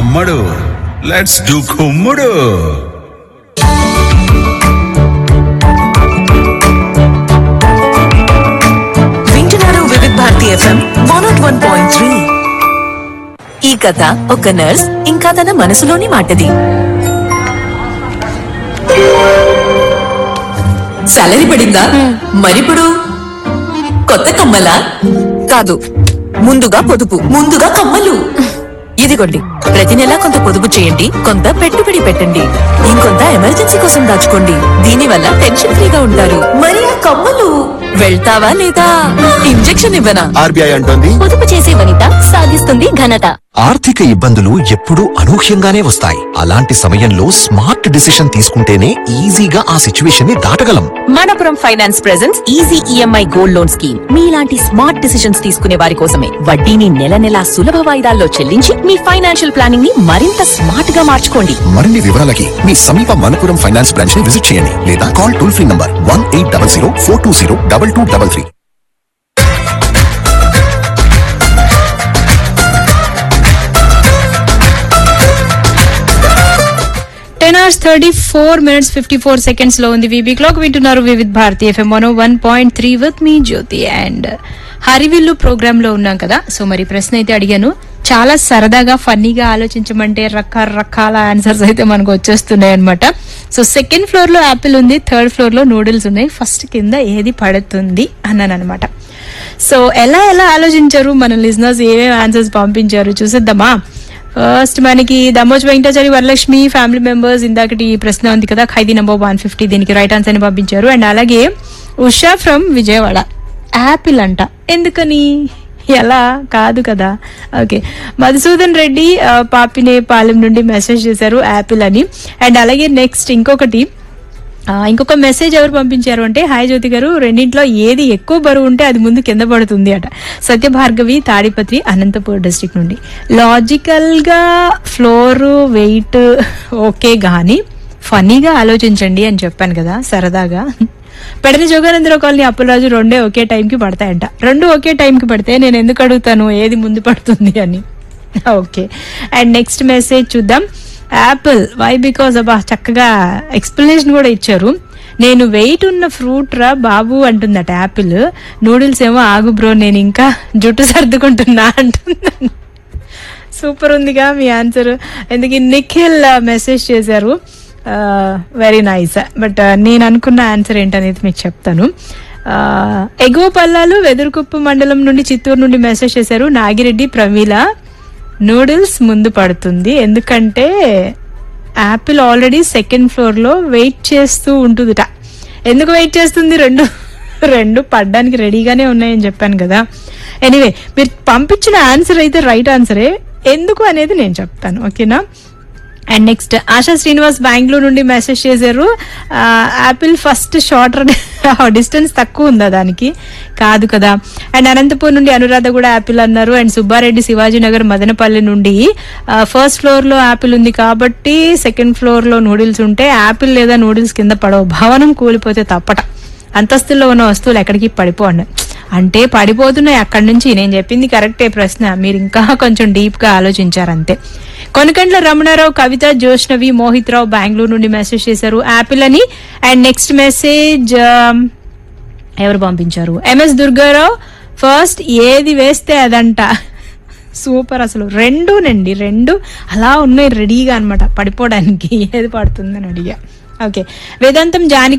అమ్మడు let's do కుమ్ముడు వింటున్నారు Vividh Bharati FM one nought one point three ఈ కథ ఒక నర్స్ ఇంకా తన మనసులోని మాటది సాలరీ పడిందా మరిప్పుడు కొత్త కమ్మలా కాదు ముందుగా పొదుపు ముందుగా కమ్మలు ఇదిగోండి ప్రతి నెలా కొంత పొదుపు చేయండి కొంత పెట్టుబడి పెట్టండి ఇంకొంత ఎమర్జెన్సీ కోసం దాచుకోండి దీనివల్ల టెన్షన్ ఫ్రీగా ఉంటారు మరి ఆ కమ్మలు వెళ్తావా లేదా ఇంజెక్షన్ ఇవ్వనా ఆర్బీఐ అంటోంది పొదుపు చేసే వనిత సాధిస్తుంది ఘనత ఆర్థిక ఇబ్బందులు ఎప్పుడూ అనూహ్యంగానే వస్తాయి అలాంటి సమయంలో స్మార్ట్ డిసిషన్ తీసుకుంటేనే ఈజీగా ఆ సిచ్యువేషన్ ని దాటగలం Manappuram finance presents easy EMI gold loan scheme మీలాంటి స్మార్ట్ డిసిషన్స్ తీసుకునే వారి కోసమే వడ్డీని నెల నెలా సులభ వాయిదాల్లో చెల్లించి మీ ఫైనాన్షియల్ ప్లానింగ్ ని మరింత స్మార్ట్ గా మార్చుకోండి మరిన్ని వివరాలకి మీ సమీప మనపురం ఫైనాన్స్ బ్రాంచ్ ని విజిట్ చేయండి లేదా call toll free number one eight double zero four two zero double two double three ten hours thirty four minutes fifty four seconds లో ఉంది వీబీ క్లాక్ వింటున్నారు Vividh Bharati FM one one point three with మీ Jyothi and Harivillu program లో ఉన్నాం కదా so మరి ప్రశ్న అయితే అడిగాను చాలా సరదాగా ఫన్నీగా ఆలోచించమంటే రకరకాల ఆన్సర్స్ అయితే మనకు వచ్చేస్తున్నాయి అనమాట సో సెకండ్ ఫ్లోర్ లో యాపిల్ ఉంది థర్డ్ ఫ్లోర్ లో నూడిల్స్ ఉన్నాయి ఫస్ట్ కింద ఏది పడుతుంది అన్నాను అనమాట సో ఎలా ఎలా ఆలోచించారు మన లిజనర్స్ ఏమేమి ఆన్సర్స్ పంపించారు చూసేద్దామా ఫస్ట్ మనకి దమోజ్ వెంకటాచారి వరలక్ష్మి ఫ్యామిలీ మెంబర్స్ ఇందాకటి ఈ ప్రశ్న ఉంది కదా ఖైదీ నెంబర్ వన్ ఫిఫ్టీ దీనికి రైట్ ఆన్సర్ ని పంపించారు అండ్ అలాగే ఉషా ఫ్రమ్ విజయవాడ యాపిల్ అంట ఎందుకని ఎలా కాదు కదా ఓకే మధుసూదన్ రెడ్డి ఆ, పాపినే పాలెం నుండి మెసేజ్ చేశారు యాపిల్ అని అండ్ అలాగే నెక్స్ట్ ఇంకొకటి ఆ, ఇంకొక మెసేజ్ ఎవరు పంపించారు అంటే హాయ్ జ్యోతి గారు రెండింట్లో ఏది ఎక్కువ బరువు ఉంటే అది ముందు కింద పడుతుంది అట సత్య భార్గవి తాడిపత్రి అనంతపూర్ డిస్ట్రిక్ట్ నుండి లాజికల్ గా ఫ్లోర్ వెయిట్ ఓకే గాని ఫనీగా ఆలోచించండి అని చెప్పాను కదా సరదాగా పెడని జోగానందరావు కాలనీ అప్పలరాజు రెండే ఒకే టైంకి పడతాయంట రెండు ఒకే టైంకి పడితే నేను ఎందుకు అడుగుతాను ఏది ముందు పడుతుంది అని ఓకే అండ్ నెక్స్ట్ మెసేజ్ చూద్దాం యాపిల్ వై బికాస్ అబ్బా చక్కగా ఎక్స్ప్లెనేషన్ కూడా ఇచ్చారు నేను వెయిట్ ఉన్న ఫ్రూట్ రా బాబు అంటుందట యాపిల్ నూడిల్స్ ఏమో ఆగు బ్రో నేను ఇంకా జుట్టు సర్దుకుంటున్నా అంటున్నాను సూపర్ ఉందిగా మీ ఆన్సర్ ఎందుకు నిఖిల్ మెసేజ్ చేశారు వెరీ నైస్ బట్ నేను అనుకున్న ఆన్సర్ ఏంటనేది మీకు చెప్తాను ఆ, ఎగువ పల్లాలు వెదురుకుప్ప మండలం నుండి చిత్తూరు నుండి మెసేజ్ చేశారు నాగిరెడ్డి ప్రమీల నూడిల్స్ ముందు పడుతుంది ఎందుకంటే యాపిల్ ఆల్రెడీ సెకండ్ ఫ్లోర్ లో వెయిట్ చేస్తూ ఉంటుందిట ఎందుకు వెయిట్ చేస్తుంది రెండు రెండు పడ్డానికి రెడీగానే ఉన్నాయని చెప్పాను కదా ఎనీవే మీరు పంపించిన ఆన్సర్ అయితే రైట్ ఆన్సరే ఎందుకు అనేది నేను చెప్తాను ఓకేనా అండ్ నెక్స్ట్ ఆశా శ్రీనివాస్ బెంగళూరు నుండి మెసేజ్ చేశారు ఆ, యాపిల్ ఫస్ట్ షార్ట్ డిస్టెన్స్ తక్కువ ఉందా దానికి కాదు కదా అండ్ అనంతపూర్ నుండి అనురాధ కూడా యాపిల్ అన్నారు అండ్ సుబ్బారెడ్డి శివాజీ నగర్ మదనపల్లి నుండి ఆ, ఫస్ట్ ఫ్లోర్ లో యాపిల్ ఉంది కాబట్టి సెకండ్ ఫ్లోర్ లో నూడిల్స్ ఉంటే యాపిల్ లేదా నూడిల్స్ కింద పడవు భవనం కూలిపోతే తప్పట అంతస్తుల్లో ఉన్న వస్తువులు ఎక్కడికి పడిపోండి అంటే పడిపోతున్నాయి అక్కడి నుంచి నేను చెప్పింది కరెక్టే ప్రశ్న మీరు ఇంకా కొంచెం డీప్ గా ఆలోచించారు అంతే కొనకండ్ల రమణారావు కవిత జోష్నవి మోహిత్ రావు బెంగళూరు నుండి మెసేజ్ చేశారు యాపిల్ అని అండ్ నెక్స్ట్ మెసేజ్ ఎవరు పంపించారు ఎంఎస్ దుర్గారావు ఫస్ట్ ఏది వేస్తే అదంట సూపర్ అసలు రెండునండి రెండు అలా ఉన్నాయి రెడీగా అన్నమాట పడిపోవడానికి ఏది పడుతుందని అడిగా ఓకే వేదాంతం జాని